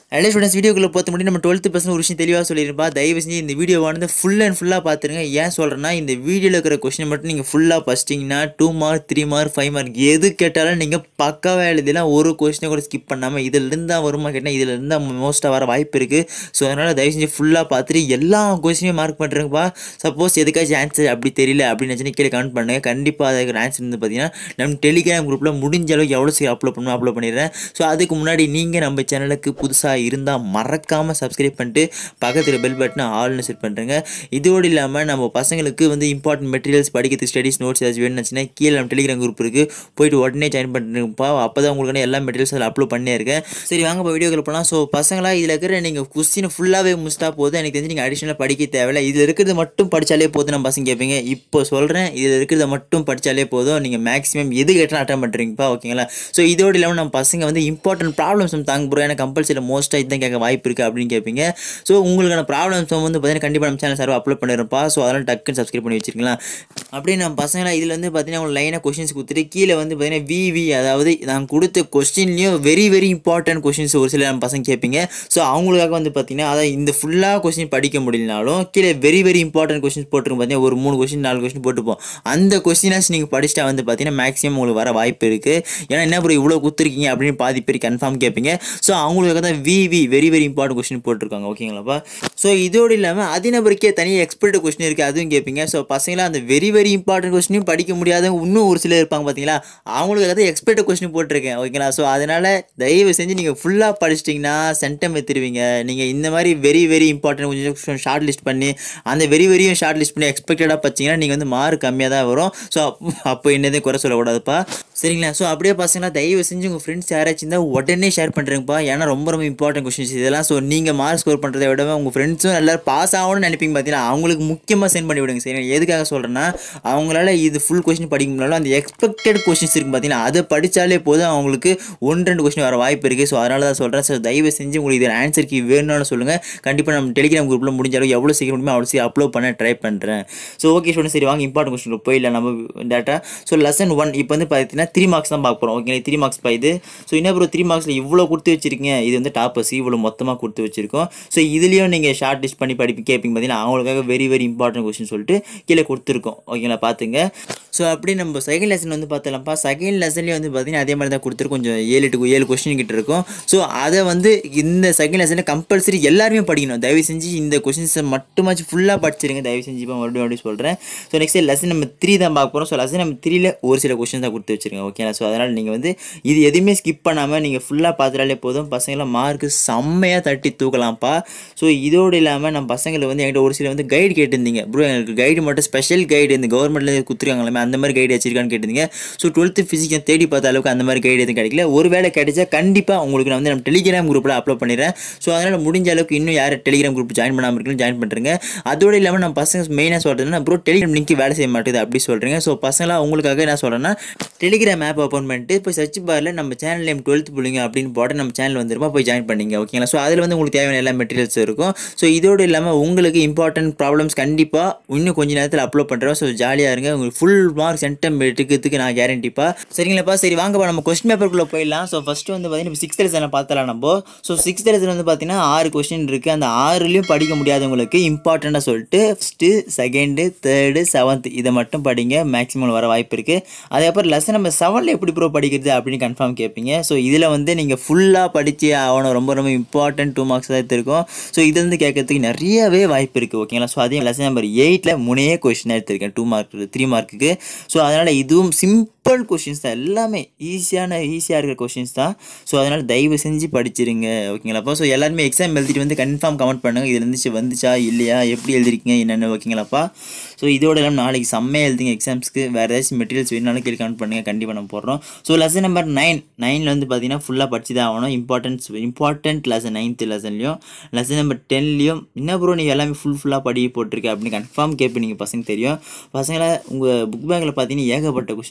hello students வீடியோக்குள்ள பார்த்து முன்னாடி நம்ம டுவெல்த்து பர்சன்ட் ஒரு விஷயம் தெளிவாக சொல்லியிருப்பா தயவு செஞ்சு இந்த வீடியோ வந்து ஃபுல் அண்ட் ஃபுல்லாக பார்த்துருங்க ஏன் சொல்கிறேன்னா இந்த வீடியோவில் இருக்கிற கொஸ்டின் மட்டும் நீங்கள் ஃபுல்லாக படிச்சிட்டிங்கன்னா two mark three mark five mark எது கேட்டாலும் நீங்கள் பக்காவாக எழுதிலாம் ஒரு கொஸ்டினை கூட ஸ்கிப் பண்ணாமல் இதிலிருந்து தான் வருமா கேட்டால் இதிலிருந்து தான் மோஸ்ட்டாக வர வாய்ப்பு இருக்குது ஸோ அதனால் தயவு செஞ்சு ஃபுல்லாக பார்த்துட்டு எல்லா கொஸ்டினையும் மார்க் பண்ணுறேங்கப்பா சப்போஸ் எதுக்காச்சும் ஆன்சர் அப்படி தெரியல அப்படின்னு நினச்சி கீழே கமெண்ட் பண்ணுங்கள் கண்டிப்பாக அதுக்கு ஆன்சர் வந்து பார்த்தீங்கன்னா நம்ம டெலிகிராம் குரூப்பில் முடிஞ்ச அளவுக்கு எவ்வளோ சீக்கிரம் அப்லோட் பண்ணுவோம் அப்லோட் பண்ணிடுறேன் ஸோ அதுக்கு முன்னாடி நீங்கள் நம்ம சேனலுக்கு புதுசாக இருந்தால் மறக்காமல் சப்ஸ்கிரைப் பண்ணிட்டு பக்கத்தில் பெல் பட்டனை ஆல்னு செட் பண்ணுறேங்க இதோடு இல்லாமல் நம்ம பசங்களுக்கு வந்து இம்பார்ட்டன்ட் மெட்டீரியல்ஸ் படிக்கிறதுக்கு ஸ்டடீஸ் நோட்ஸ் ஏதாச்சும் வேணும்னுச்சுன்னா கீழே நம்ம டெலிகிராம் குரூப் இருக்குது போயிட்டு உடனே ஜாயின் பண்ணுறப்பா அப்போ தான் உங்களுக்கான எல்லா மெட்டீரியல்ஸ் அதில் அப்லோட் பண்ணே இருக்கேன் சரி வாங்க இப்போ வீடியோக்கள் போகலாம் ஸோ பசங்களா இதில் இருக்கிற நீங்கள் கொஸ்டின் ஃபுல்லாகவே முடிச்சிட்டா போதும் எனக்கு தெரிஞ்சு நீங்கள் அடிஷனலாக படிக்க தேவையில்ல இதில் இருக்கிறது மட்டும் படித்தாலே போதும் நம்ம பசங்க கேட்பீங்க இப்போ சொல்கிறேன் இதில் இருக்கிறத மட்டும் படித்தாலே போதும் நீங்கள் மேக்ஸிமம் எது கேட்டாலும் அட்டன் பண்ணுறீங்கப்பா ஓகேங்களா ஸோ இதோடு இல்லாமல் நம்ம பசங்க வந்து இம்பார்ட்டன்ட் ப்ராப்ளம்ஸ் தாங்க ப்ரோ ஏன்னா கம்பல்சரியில் மோஸ்ட்டாக இதுதான் கேட்க வாய்ப்பு இருக்குது அப்படின்னு கேட்பீங்க ஸோ உங்களுக்கான ப்ராப்ளம்ஸ் வந்து பார்த்தீங்கன்னா கண்டிப்பாக நம்ம சேனல் சார்பாக அப்லோட் பண்ணிருப்பா ஸோ அதெல்லாம் டக்குன்னு சப்ஸ்கிரைப் பண்ணி வச்சிருக்கலாம் அப்படியே நம்ம பசங்களா இதில் வந்து பார்த்தீங்கன்னா உங்களுக்கு லைனாக கொஸ்டின்ஸ் கொடுத்துட்டு கீழே வந்து பார்த்தீங்கன்னா விவி அதாவது நான் கொடுத்த கொஸ்டின்லேயும் வெரி வெரி இம்பார்ட்டன்ட் கொஸ்டின்ஸ் ஒரு சில நம்ம பசங்க கேட்பீங்க ஸோ அவங்களுக்காக வந்து பார்த்தீங்கன்னா அதாவது இந்த ஃபுல்லாக கொஸ்டின் படிக்க முடியலனாலும் கீழே வெரி வெரி இம்பார்ட்டன்ட் கொஸ்டின்ஸ் போட்டிருக்கும் பார்த்தீங்கன்னா ஒரு மூணு கொஸ்டின் நாலு கொஸ்டின் போட்டுப்போம் அந்த கொஸ்டினாஸ் நீங்கள் படிச்சிட்டா வந்து பார்த்தீங்கன்னா மேக்ஸிமம் உங்களுக்கு வர வாய்ப்பு இருக்குது ஏன்னா என்ன ப்ரோ இவ்வளோ கொடுத்துருக்கீங்க அப்படின்னு பாதி பேர் கன்ஃபார்ம் கேட்பீங்க ஸோ அவங்களுக்காக தான் V V very very important question போட்டிருக்காங்க ஓகேங்களாப்பா ஸோ இதோடு இல்லாமல் அதிநபருக்கே தனியாக எக்ஸ்பர்ட் கொஸ்டின் இருக்குது அதுவும் கேட்பீங்க ஸோ பசங்களா அந்த வெரி வெரி இம்பார்ட்டன்ட் கொஸ்டினும் படிக்க முடியாதவங்க இன்னும் ஒரு சிலர் இருப்பாங்க பார்த்தீங்களா அவங்களுக்காக தான் எக்ஸ்பர்ட் கொஸ்டின் போட்டிருக்கேன் ஓகேங்களா ஸோ அதனால் தயவு செஞ்சு நீங்கள் ஃபுல்லாக படிச்சிட்டிங்கன்னா சென்டம் எடுத்துருவீங்க நீங்கள் இந்த மாதிரி வெரி வெரி இம்பார்ட்டன்ட் கொஞ்சம் ஷார்ட் லிஸ்ட் பண்ணி அந்த வெரி வெரியும் ஷார்ட் லிஸ்ட் பண்ணி எக்ஸ்பெக்டடாக பார்த்தீங்கன்னா நீங்கள் வந்து மார்க் கம்மியாக தான் வரும் ஸோ அப்போ என்னதே குறை சொல்லக்கூடாதுப்பா சரிங்களா ஸோ அப்படியே பசங்களா தயவு செஞ்சு உங்கள் ஃப்ரெண்ட்ஸ் யாராச்சும் இருந்தால் உடனே ஷேர் பண்ணுறேங்கப்பா ஏன்னா ரொம்ப ரொம்ப இம்பார்ட்டன்ட் கொஸ்டின்ஸ் இதெல்லாம் ஸோ நீங்கள் மார்க் ஸ்கோர் பண்ணுறதை விட உங்கள் ஃப்ரெண்ட்ஸும் எல்லோரும் பாஸ் ஆகணும்னு நினைப்பீங்க பார்த்தீங்கன்னா அவங்களுக்கு முக்கியமாக சென்ட் பண்ணி விடுங்க சரி எதுக்காக சொல்கிறேன்னா அவங்களால இது ஃபுல் கொஸ்டின் படிக்க முடியல அந்த எக்ஸ்பெக்டட் கொஸ்டின்ஸ் இருக்குது பார்த்தீங்கன்னா அதை படித்தாலே போதும் அவங்களுக்கு ஒன்று ரெண்டு கொஸ்டின் வர வாய்ப்பு இருக்குது ஸோ அதனால தான் சொல்கிறேன் ஸோ தயவு செஞ்சு உங்களுக்கு இதில் ஆன்சருக்கு வேணும்னு சொல்லுங்கள் கண்டிப்பாக நம்ம டெலிகிராம் குரூப்பில் முடிஞ்ச அளவுக்கு எவ்வளோ சீக்கிரம் முடியுமோ அவ்வளோ சீக்கிரம் அப்லோட் பண்ண ட்ரை பண்ணுறேன் ஸோ ஓகே ஸ்டூடெண்ட் சரி வாங்க இம்பார்ட்டன்ட் கொஸ்டின் போயிடலாம் நம்ம டேட்டா ஸோ லெசன் ஒன் இப்போ வந்து பார்த்தீங்கன்னா த்ரீ மார்க்ஸ் தான் பார்க்க போகிறோம் ஓகே த்ரீ மார்க்ஸ் பா இது ஸோ என்ன ப்ரோ த்ரீ மார்க்ஸில் இவ்வளோ கொடுத்து வச்சிருக்கீங்க இது வந்து டாப்பர்ஸ் இவ்வளோ மொத்தமாக கொடுத்து வச்சிருக்கோம் ஸோ இதுலேயும் நீங்கள் ஷார்ட் லிஸ்ட் பண்ணி படிப்பு கேட்பீங்க பார்த்தீங்கன்னா அவங்களுக்காக வெரி வெரி இம்பார்ட்டன்ட் கொஸ்டின் சொல்லிட்டு கீழே கொடுத்துருக்கோம் ஓகேங்களா பார்த்துங்க ஸோ அப்படி நம்ம செகண்ட் லெசன் வந்து பார்த்தலாம்ப்பா செகண்ட் லெசன்லேயே வந்து பார்த்தீங்கன்னா அதே மாதிரி தான் கொடுத்துருக்கோம் கொஞ்சம் ஏழு எட்டு ஏழு கொஸ்டின் கிட்ட இருக்கும் ஸோ அதை வந்து இந்த செகண்ட் லெசனில் கம்பல்சரி எல்லாருமே படிக்கணும் தயவு செஞ்சு இந்த கொஸ்டின்ஸை மட்டுமாச்சும் ஃபுல்லாக படிச்சிருங்க தயவு செஞ்சு இப்போ மறுபடியும் மறுபடியும் சொல்கிறேன் ஸோ நெக்ஸ்ட் லெசன் நம்ம த்ரீ தான் பார்க்க போகிறோம் ஸோ லெசன் நம்ம த்ரீல ஒரு சில கொஸ்டின் தான் கொடுத்து வச்சிருக்கேன் ஓகேங்களா ஸோ அதனால் நீங்கள் வந்து இது எதுவுமே ஸ்கிப் பண்ணாமல் நீங்கள் ஃபுல்லாக பார்த்துட்டாலே போதும் பசங்களாம் மார்க்கு செம்மையாக தட்டி தூக்கலாம்ப்பா ஸோ இதோடு இல்லாமல் நம்ம பசங்களை வந்து என்கிட்ட ஒரு சில வந்து கைடு கேட்டிருந்தீங்க ப்ரோ எங்களுக்கு கைடு மட்டும் ஸ்பெஷல் கைடு இந்த கவர்மெண்ட்லேருந்து கொடுத்துருக்காங்களே அந்த மாதிரி கைடு வச்சிருக்கான்னு கேட்டிருந்தீங்க ஸோ டுவெல்த்து ஃபிசிக்ஸ் தேடி பார்த்த அளவுக்கு அந்த மாதிரி கைடு எதுவும் கிடைக்கல ஒரு வேளை கிடைச்சா கண்டிப்பாக உங்களுக்கு நான் வந்து நம்ம டெலிகிராம் குரூப்பில் அப்லோட் பண்ணிடுறேன் ஸோ அதனால் முடிஞ்ச அளவுக்கு இன்னும் யார் டெலிகிராம் குரூப் ஜாயின் பண்ணாமல் இருக்குன்னு ஜாயின் பண்ணுறேங்க அதோடு இல்லாமல் நம்ம பசங்க மெயினாக சொல்கிறதுனா ப்ரோ டெலிகிராம் லிங்க் வேலை செய்ய மாட்டேது அப்படி சொல்கிறீங்க ஸோ பசங்களாம் உங்களுக்காக என்ன சொல்கிறேன்னா டெலிகிராம் ஆப் ஓப்பன் பண்ணிட்டு இப்போ சர்ச் பாரில் நம்ம சேனல் நேம் டுவெல்த் பிள்ளைங்க அப்படின்னு போட்டு நம்ம சேனல் வந்துருமா போய் ஜாயின் பண்ணிங்க ஓகேங்களா ஸோ அதில் வந்து உங்களுக்கு தேவையான எல்லா மெட்டீரியல்ஸ் இருக்கும் ஸோ இதோடு இல்லாமல் உங்களுக்கு இம்பார்ட்டன்ட் ப்ராப்ளம்ஸ் கண்டிப்பாக இன்னும் கொஞ்ச நேரத்தில் அப்லோட் பண்ணுறோம் ஸோ ஜாலியாக இருங்க உங்களுக்கு ஃபுல் மார்க் சென்டம் எடுக்கிறதுக்கு நான் கேரண்டிப்பா சரிங்களாப்பா சரி வாங்கப்பா நம்ம கொஸ்டின் பேப்பருக்குள்ளே போயிடலாம் ஸோ ஃபஸ்ட்டு வந்து பார்த்தீங்கன்னா சிக்ஸ்த் லெசனை பார்த்தலாம் நம்ம ஸோ சிக்ஸ்த் லெசன் வந்து பார்த்தீங்கன்னா ஆறு கொஸ்டின் இருக்குது அந்த ஆறுலேயும் படிக்க முடியாதவங்களுக்கு இம்பார்ட்டண்ட்டாக சொல்லிட்டு ஃபஸ்ட்டு செகண்டு தேர்டு செவன்த் இதை மட்டும் படிங்க மேக்ஸிமம் வர வாய்ப்பு இருக்குது அதேப்பறம் லெசன் நம்ம செவனில் எப்படி ப்ரோ படிக்கிறது அப்படின்னு கன்ஃபார்ம் கேட்பீங்க ஸோ இதில் வந்து நீங்கள் ஃபுல்லாக படித்து ஆகணும் ரொம்ப ரொம்ப இம்பார்ட்டன்ட் டூ மார்க்ஸ் தான் எடுத்திருக்கோம் ஸோ இது வந்து கேட்கறதுக்கு நிறையவே வாய்ப்பு இருக்குது ஓகேங்களா ஸோ அதே லெசன் நம்பர் எயிட்டில் முனையே கொஸ்டின் எடுத்திருக்கேன் டூ மார்க் த்ரீ மார்க்குக்கு ஸோ அதனால் இதுவும் சிம்பிள் கொஷின்ஸ் தான் எல்லாமே ஈஸியான ஈஸியாக இருக்கிற கொஷின்ஸ் தான் ஸோ அதனால் தயவு செஞ்சு படிச்சிருங்க ஓகேங்களாப்பா ஸோ எல்லாருமே எக்ஸாம் எழுதிட்டு வந்து கன்ஃபார்ம் கமெண்ட் பண்ணுங்கள் இது இருந்துச்சு வந்துச்சா இல்லையா எப்படி எழுதிருக்கீங்க என்னென்ன ஓகேங்களாப்பா ஸோ இதோட எல்லாம் நாளைக்கு செம்மையாக எழுதுங்க எக்ஸாம்ஸ்க்கு வேறு ஏதாச்சும் மெட்டீரியல்ஸ் வேணுனாலும் கேள்வி கமெண்ட் பண்ணுங்கள் கண்டிப்பாக நம்ம போடுறோம் ஸோ லெசன் நம்பர் நைன் நைனில் வந்து பார்த்தீங்கன்னா ஃபுல்லாக படிச்சு தான் ஆகணும் இம்பார்ட்டன்ஸ் இம்பார்ட்டன்ட் லெசன் நைன்த்து லெசன்லையும் லெசன் நம்பர் டென்லையும் என்ன ப்ரோ நீங்கள் எல்லாமே ஃபுல் ஃபுல்லாக படி போட்டிருக்க அப்படின்னு கன்ஃபார்ம் கேட்பீங்க பசங்க தெரியும் பசங்களை உங்கள் புக் பேக்கில் பார்த்தீங்கன்னா ஏகப்பட்ட கொஷின் இருக்கும்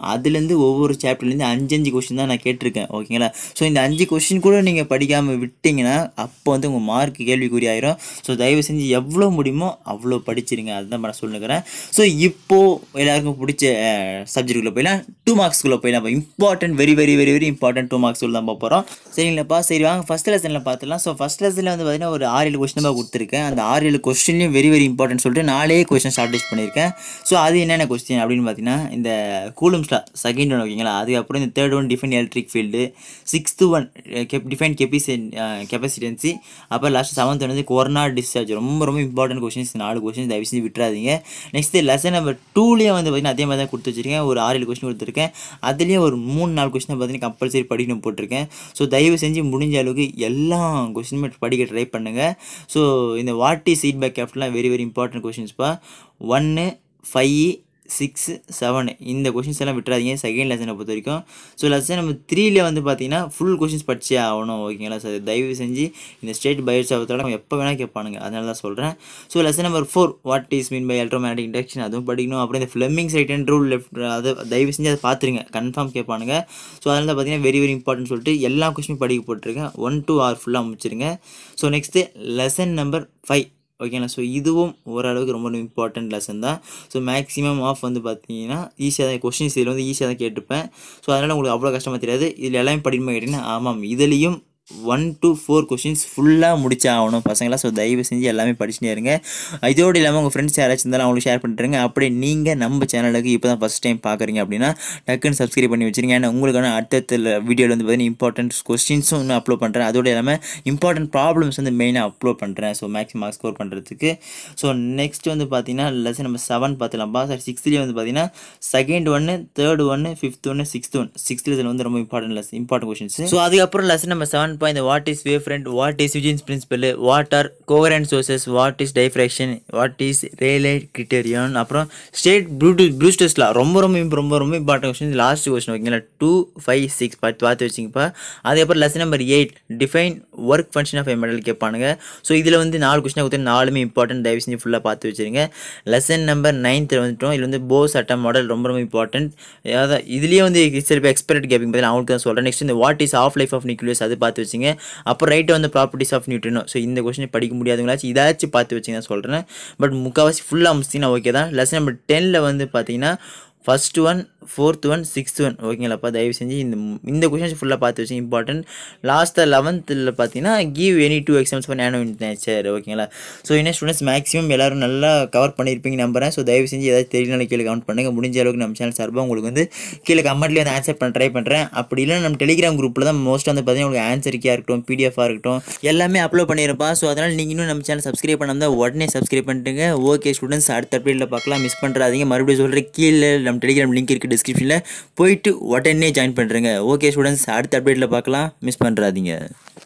அதுலேருந்து ஒவ்வொரு சாப்டர்லேருந்து அஞ்சு அஞ்சு கொஸ்டின் தான் நான் கேட்டிருக்கேன் ஓகேங்களா ஸோ இந்த அஞ்சு கொஸ்டின் கூட நீங்கள் படிக்காமல் விட்டீங்கன்னா அப்போ வந்து உங்கள் மார்க் கேள்விக்குறி ஆயிரும் ஸோ தயவு செஞ்சு எவ்வளோ முடியுமோ அவ்வளோ படிச்சிருங்க அதுதான் நான் சொல்லுகிறேன் ஸோ இப்போது எல்லாருக்கும் பிடிச்ச சப்ஜெக்ட்டுக்குள்ளே போயிடலாம் டூ மார்க்ஸ்குள்ளே போயிடலாம் important very very very very important two marks தான் பார்க்க போகிறோம் சரிங்களாப்பா சரி வாங்க ஃபஸ்ட் லெசனில் பார்த்துலாம் ஸோ ஃபஸ்ட் லெசனில் வந்து பார்த்தீங்கன்னா ஒரு ஆறு ஏழு கொஸ்டின் கொடுத்துருக்கேன் அந்த ஆறு ஏழு கொஸ்டின்லையும் வெரி வெரி இம்பார்ட்டன்ட் சொல்லிட்டு நாலே கொஸ்டின் ஷார்டேஜ் பண்ணியிருக்கேன் ஸோ அது என்னென்ன கொஸ்டின் அப்படின்னு பார்த்தீங்கன்னா இந்த கூலும்ஸ்லா செகண்ட் ஒன் ஓகேங்களா அதுக்கப்புறம் இந்த third one define electric field sixth one cap define கெபிசி கெப்பாசிட்டன்சி அப்புறம் லாஸ்ட் செவன்த் வந்து கொரோனா டிஸ்சார்ஜ் ரொம்ப ரொம்ப இம்பார்ட்டன்ட் கொஸ்டின்ஸ் நாலு கொஸ்டின்ஸ் தயவு செஞ்சு விட்டுறாதீங்க நெக்ஸ்ட் லெசன் நம்பர் டூலேயே வந்து பார்த்தீங்கன்னா அதே மாதிரி தான் கொடுத்து வச்சிருக்கேன் ஒரு ஆறு ஏழு கொஸ்டின் கொடுத்துருக்கேன் அதுலேயும் ஒரு மூணு நாலு கொஸ்டின் பார்த்தீங்கன்னா கம்பல்சரி படிக்கணும் போட்டிருக்கேன் ஸோ தயவு செஞ்சு முடிஞ்ச அளவுக்கு எல்லா கொஸ்டினுமே படிக்க ட்ரை பண்ணுங்கள் ஸோ இந்த வாட் இஸ் ஃபீட்பேக் கேப்டெலாம் வெரி வெரி இம்பார்ட்டன்ட் கொஸ்டின்ஸ்ப்பா ஒன்று ஃபைவ் சிக்ஸ் செவன் இந்த கொஷின்ஸ் எல்லாம் விட்டுறாதீங்க செகண்ட் லெசனை பொறுத்த வரைக்கும் ஸோ லெசன் நம்ம த்ரீல வந்து பார்த்தீங்கன்னா ஃபுல் கொஷின்ஸ் படிச்சே ஆகணும் ஓகேங்களா சார் தயவு செஞ்சு இந்த ஸ்டேட் பயோஸ் ஆகிறதோட நம்ம எப்போ வேணால் கேட்பானுங்க அதனால தான் சொல்கிறேன் so lesson number four what is mean by electromagnetic induction அதுவும் படிக்கணும் அப்புறம் இந்த Fleming's right hand rule left அதை தயவு செஞ்சு அதை பார்த்துருங்க கன்ஃபார்ம் கேட்பானுங்க ஸோ அதனால தான் பார்த்தீங்கன்னா வெரி வெரி இம்பார்ட்டன்ட் சொல்லிட்டு எல்லா கொஸ்டினும் படிக்க போட்டிருக்கேன் ஒன் டூ ஆர் ஃபுல்லாக முடிச்சிருங்க so next lesson number five ஓகேங்களா ஸோ இதுவும் ஓரளவுக்கு ரொம்ப இம்பார்ட்டன்ட் லெசன் தான் ஸோ மேக்ஸிமம் ஆஃப் வந்து பார்த்தீங்கன்னா ஈஸியாக தான் கொஷின்ஸ் இதில் வந்து ஈஸியாக தான் கேட்டுப்பேன் ஸோ அதனால் உங்களுக்கு அவ்வளோ கஷ்டமாக தெரியாது இதில் எல்லாமே படிக்கணுமா கேட்டிங்கன்னா ஆமாம் இதுலேயும் ஒன் டு ஃபோர் கொஷின்ஸ் ஃபுல்லாக முடிச்சா ஆகணும் பசங்களா ஸோ தயவு செஞ்சு எல்லாமே படிச்சுட்டே இருங்க இதோடு இல்லாமல் உங்கள் ஃப்ரெண்ட்ஸ் யாராச்சும் இருந்தாலும் அவங்களுக்கு ஷேர் பண்ணிட்டுருங்க அப்படியே நீங்கள் நம்ம சேனலுக்கு இப்போ தான் ஃபஸ்ட் டைம் பார்க்குறீங்க அப்படின்னா டக்குன்னு சப்ஸ்கிரைப் பண்ணி வச்சுருங்க ஏன்னா உங்களுக்கான அடுத்தடுத்த வீடியோவில் வந்து பார்த்தீங்கன்னா இம்பார்ட்டன்ட் கொஸ்டின்ஸும் இன்னும் அப்லோட் பண்ணுறேன் அதோடு இல்லாமல் இம்பார்ட்டன்ட் ப்ராப்ளம்ஸ் வந்து மெயினாக அப்லோட் பண்ணுறேன் ஸோ மேக்ஸிமம் மார்க் ஸ்கோர் பண்ணுறதுக்கு ஸோ நெக்ஸ்ட் வந்து பார்த்தீங்கன்னா லெசன் நம்ம செவன் பார்த்துலாம்ப்பா சார் சிக்ஸ்த்லேயே வந்து பார்த்தீங்கன்னா செகண்ட் ஒன்று தேர்ட் ஒன்று ஃபிஃப்த் ஒன்று சிக்ஸ்த் ஒன் சிக்ஸ்த் லெசன் வந்து ரொம்ப important lesson important questions so அதுக்கப்புறம் லெசன் நம்ம seven point what is wave front what is Huygens principle what are coherent sources what is diffraction what is Rayleigh criterion அப்புறம் state ப்ளூடூ ப்ளூஸ்டர்ஸ்லாம் ரொம்ப ரொம்ப ரொம்ப ரொம்ப இம்பார்ட்டன்ட் கொஸ்டின் லாஸ்ட் கொஸ்டின் ஓகேங்களா டூ ஃபைவ் சிக்ஸ் பார்த்து பார்த்து வச்சிங்கப்பா அதுக்கப்புறம் lesson number eight define work function of a metal கேட்பானுங்க ஸோ இதில் வந்து நாலு கொஸ்டின் கொடுத்து நாலுமே இம்பார்ட்டன்ட் தயவு செஞ்சு ஃபுல்லாக பார்த்து வச்சுருங்க லெசன் நம்பர் நைன்த்தில் வந்துட்டோம் இதில் வந்து போஸ் அட்டம் மாடல் ரொம்ப ரொம்ப இம்பார்ட்டன்ட் அதாவது இதுலேயே வந்து சில பேர் எக்ஸ்பெக்ட் கேப்பிங் பற்றி அவங்களுக்கு தான் சொல்கிறேன் நெக்ஸ்ட் இந்த what is half life of nucleus அது பார்த்து வச்சுங்க அப்புறம் ரைட்டு வந்து ப்ராப்பர்ட்டிஸ் ஆஃப் நியூட்ரினோ ஸோ இந்த கொஸ்டின் படிக்க முடியாதவங்களாச்சும் இதாச்சும் பார்த்து வச்சுங்க தான் சொல்கிறேன் பட் முக்கால்வாசி ஃபுல்லாக முடிச்சிங்கன்னா ஓகே தான் லெசன் நம்பர் டெனில் வந்து பார்த்தீங்கன்னா first one fourth one sixth one ஓகேங்களாப்பா தயவு செஞ்சு இந்த இந்த கொஷின்ஸ் ஃபுல்லாக பார்த்து வச்சு இம்பார்ட்டன்ட் லாஸ்ட்டாக லெவன்த்தில் பார்த்தீங்கன்னா give any two examples for nano nature ஓகேங்களா ஸோ என்ன ஸ்டூடெண்ட்ஸ் மேக்ஸிமம் எல்லாரும் நல்லா கவர் பண்ணியிருப்பீங்க நம்புறேன் ஸோ தயவு செஞ்சு ஏதாவது தெரியலனாலும் கீழே கமெண்ட் பண்ணுங்கள் முடிஞ்ச அளவுக்கு நம்ம சேனல் சார்பாக உங்களுக்கு வந்து கீழே கமெண்ட்லேயே வந்து ஆன்சர் பண்ண ட்ரை பண்ணுறேன் அப்படி இல்லை நம்ம டெலிகிராம் குரூப்பில் தான் மோஸ்ட்டாக வந்து பார்த்தீங்கன்னா உங்களுக்கு ஆன்சர் கீயாக இருக்கட்டும் பிடிஎஃபாக இருக்கட்டும் எல்லாமே அப்லோட் பண்ணியிருப்பா ஸோ அதனால் நீங்கள் இன்னும் நம்ம சேனல் சப்ஸ்கிரைப் பண்ணாமல் உடனே சப்ஸ்கிரைப் பண்ணிட்டுங்க ஓகே ஸ்டூடெண்ட்ஸ் அடுத்த அப்டேட்டில் பார்க்கலாம் மிஸ் பண்ணுறாதீங்க மறுபடியும் சொல்கிறேன் கீழே நம்ம டெலிகிராம் லிங்க் இருக்குது டிஸ்கிரிப்ஷனில் போயிட்டு உடனே ஜாயின் பண்ணுறேங்க ஓகே ஸ்டூடெண்ட்ஸ் அடுத்த அப்டேட்டில் பார்க்கலாம் மிஸ் பண்ணுறாதீங்க